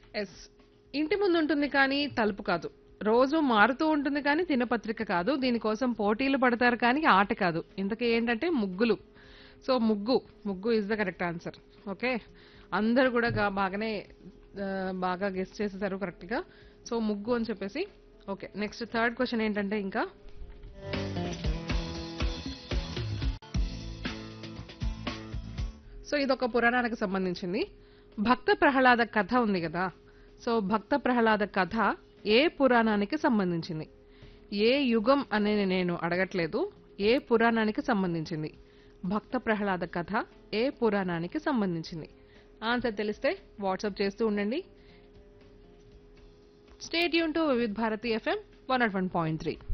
yes ఇంటి ముందు ఉంటుంది కానీ తలుపు కాదు రోజు మారుతూ ఉంటుంది కానీ దినపత్రిక కాదు దీనికోసం పోటీలు పడతారు కానీ ఆట కాదు ఇంతకీ ఏంటంటే ముగ్గులు సో ముగ్గు ముగ్గు is the correct answer okay అందరూ కూడా గా- బాగానే ఆ, బాగా గెస్ట్ చేసేసారు కరెక్ట్ గా సో ముగ్గు అని చెప్పేసి ఓకే నెక్స్ట్ థర్డ్ క్వశ్చన్ ఏంటంటే ఇంకా సో ఇదొక పురాణానికి సంబంధించింది భక్త ప్రహ్లాద కథ ఉంది కదా సో భక్త ప్రహ్లాద కథ ఏ పురాణానికి సంబంధించింది ఏ యుగం అనేది నేను అడగట్లేదు ఏ పురాణానికి సంబంధించింది భక్త ప్రహ్లాద కథ ఏ పురాణానికి సంబంధించింది ఆన్సర్ తెలిస్తే వాట్సాప్ చేస్తూ ఉండండి స్టేట్ యూన్ to Vividh Bharati FM one naught one point three